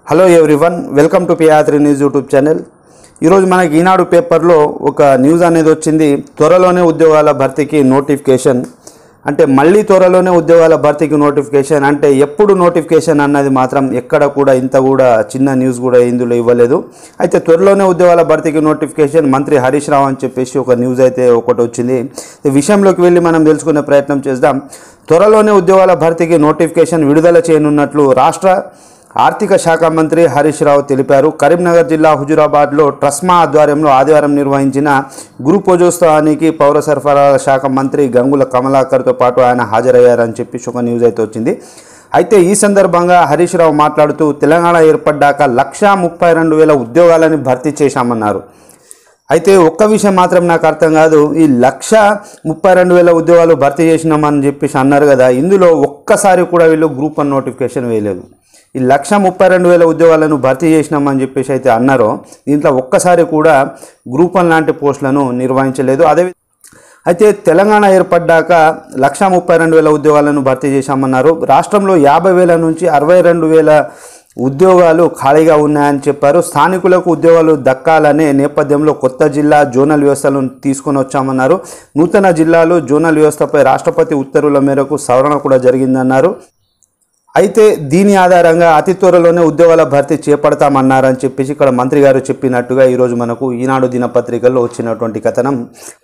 hello everyone welcome to పియాత్రి news YouTube channel ఈరోజు మనకి ఈనాడు పేపర్లో ఒక న్యూస్ అనేది వచ్చింది త్వరలోనే ఉద్యోగాల భర్తీకి నోటిఫికేషన్ అంటే మళ్ళీ త్వరలోనే ఉద్యోగాల భర్తీకి నోటిఫికేషన్ అంటే ఎప్పుడు నోటిఫికేషన్ అన్నది మాత్రం ఎక్కడ కూడా ఇంత కూడా చిన్న న్యూస్ కూడా ఇందులో ఇవ్వలేదు అయితే త్వరలోనే ఉద్యోగాల భర్తీకి నోటిఫికేషన్ మంత్రి హరీష్ రావు అని చెప్పేసి ఒక న్యూస్ అయితే ఒకటి వచ్చింది ఈ విషయంలోకి వెళ్ళి మనం తెలుసుకునే ప్రయత్నం చేద్దాం త్వరలోనే ఉద్యోగాల భర్తీకి నోటిఫికేషన్ విడుదల చేయనున్నట్లు రాష్ట్ర ఆర్థిక శాఖ మంత్రి హరీష్ రావు తెలిపారు కరీంనగర్ జిల్లా హుజురాబాద్లో ట్రస్మా ఆధ్వర్యంలో ఆదివారం నిర్వహించిన గురు పూజోత్సవానికి పౌర సరఫరాల శాఖ మంత్రి గంగుల కమలాకర్తో పాటు ఆయన హాజరయ్యారని చెప్పి ఒక న్యూస్ అయితే వచ్చింది అయితే ఈ సందర్భంగా హరీష్ రావు మాట్లాడుతూ తెలంగాణ ఏర్పడ్డాక లక్షా ముప్పై రెండు వేల ఉద్యోగాలని భర్తీ చేశామన్నారు అయితే ఒక్క విషయం మాత్రం నాకు అర్థం కాదు ఈ లక్ష ముప్పై రెండు వేల ఉద్యోగాలు భర్తీ చేసినామని చెప్పేసి అన్నారు కదా ఇందులో ఒక్కసారి కూడా వీళ్ళు గ్రూప్ వన్ నోటిఫికేషన్ వేయలేదు ఈ లక్ష ముప్పై రెండు వేల ఉద్యోగాలను భర్తీ చేసినామని చెప్పేసి అయితే అన్నారో దీంట్లో ఒక్కసారి కూడా గ్రూప్ వన్ లాంటి పోస్టులను నిర్వహించలేదు అదే అయితే తెలంగాణ ఏర్పడ్డాక లక్ష ముప్పై రెండు వేల ఉద్యోగాలను భర్తీ చేశామన్నారు రాష్ట్రంలో యాభై వేల నుంచి అరవై రెండు వేల ఉద్యోగాలు ఖాళీగా ఉన్నాయని చెప్పారు స్థానికులకు ఉద్యోగాలు దక్కాలనే నేపథ్యంలో కొత్త జిల్లా జోనల్ వ్యవస్థలను తీసుకొని వచ్చామన్నారు నూతన జిల్లాలు జోనల్ వ్యవస్థపై రాష్ట్రపతి ఉత్తర్వుల మేరకు సవరణ కూడా జరిగిందన్నారు అయితే దీని ఆధారంగా అతి త్వరలోనే ఉద్యోగాల భర్తీ చేపడతామన్నారని చెప్పేసి ఇక్కడ మంత్రి గారు చెప్పినట్టుగా ఈరోజు మనకు ఈనాడు దినపత్రికల్లో వచ్చినటువంటి కథనం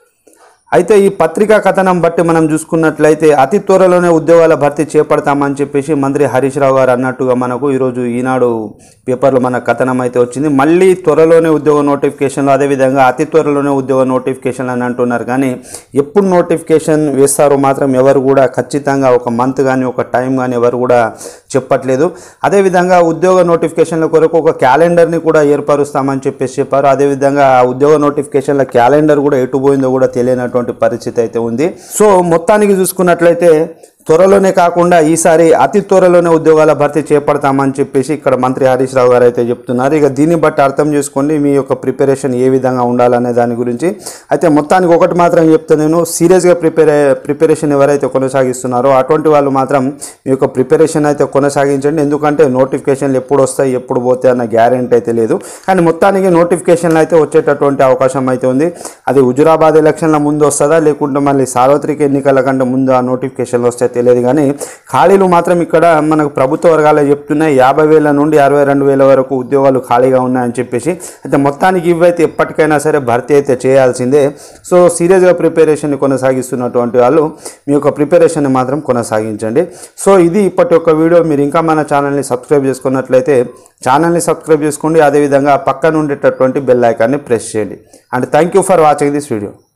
అయితే ఈ పత్రికా కథనం బట్టి మనం చూసుకున్నట్లయితే అతి త్వరలోనే ఉద్యోగాల భర్తీ చేపడతామని చెప్పేసి మంత్రి హరీష్ రావు గారు అన్నట్టుగా మనకు ఈరోజు ఈనాడు పేపర్లో మన కథనం అయితే వచ్చింది మళ్ళీ త్వరలోనే ఉద్యోగ నోటిఫికేషన్లు అదేవిధంగా అతి త్వరలోనే ఉద్యోగ నోటిఫికేషన్లు అని అంటున్నారు కానీ ఎప్పుడు నోటిఫికేషన్ వేస్తారో మాత్రం ఎవరు కూడా ఖచ్చితంగా ఒక మంత్ కానీ ఒక టైం కానీ ఎవరు కూడా చెప్పట్లేదు అదేవిధంగా ఉద్యోగ నోటిఫికేషన్ల కొరకు ఒక క్యాలెండర్ని కూడా ఏర్పరుస్తామని చెప్పేసి చెప్పారు అదేవిధంగా ఆ ఉద్యోగ నోటిఫికేషన్ల క్యాలెండర్ కూడా ఎటు పోయిందో కూడా తెలియనటువంటి పరిస్థితి అయితే ఉంది సో మొత్తానికి చూసుకున్నట్లయితే త్వరలోనే కాకుండా ఈసారి అతి త్వరలోనే ఉద్యోగాల భర్తీ చేపడతామని చెప్పేసి ఇక్కడ మంత్రి హరీష్ రావు గారు అయితే చెప్తున్నారు ఇక దీన్ని బట్టి అర్థం చేసుకోండి మీ యొక్క ప్రిపరేషన్ ఏ విధంగా ఉండాలనే దాని గురించి అయితే మొత్తానికి ఒకటి మాత్రం చెప్తా నేను సీరియస్గా ప్రిపేర్ ప్రిపరేషన్ ఎవరైతే కొనసాగిస్తున్నారో అటువంటి వాళ్ళు మాత్రం మీ యొక్క ప్రిపరేషన్ అయితే కొనసాగించండి ఎందుకంటే నోటిఫికేషన్లు ఎప్పుడు వస్తాయి ఎప్పుడు పోతాయి అన్న గ్యారెంటీ అయితే లేదు కానీ మొత్తానికి నోటిఫికేషన్లు అయితే వచ్చేటటువంటి అవకాశం అయితే ఉంది అది హుజురాబాద్ ఎలక్షన్ల ముందు వస్తుందా లేకుంటే మళ్ళీ సార్వత్రిక ఎన్నికల కంటే ముందు ఆ నోటిఫికేషన్లు వస్తే తెలియదు కానీ ఖాళీలు మాత్రం ఇక్కడ మనకు ప్రభుత్వ వర్గాలు చెప్తున్నాయి యాభై వేల నుండి అరవై రెండు వేల వరకు ఉద్యోగాలు ఖాళీగా ఉన్నాయని చెప్పేసి అయితే మొత్తానికి ఇవైతే ఎప్పటికైనా సరే భర్తీ అయితే చేయాల్సిందే సో సీరియస్గా ప్రిపరేషన్ కొనసాగిస్తున్నటువంటి వాళ్ళు మీ యొక్క ప్రిపరేషన్ మాత్రం కొనసాగించండి సో ఇది ఇప్పటి యొక్క వీడియో మీరు ఇంకా మన ఛానల్ని సబ్స్క్రైబ్ చేసుకున్నట్లయితే ఛానల్ని సబ్స్క్రైబ్ చేసుకోండి అదేవిధంగా పక్కన ఉండేటటువంటి బెల్ ఐకాన్ని ప్రెస్ చేయండి and thank you for watching this video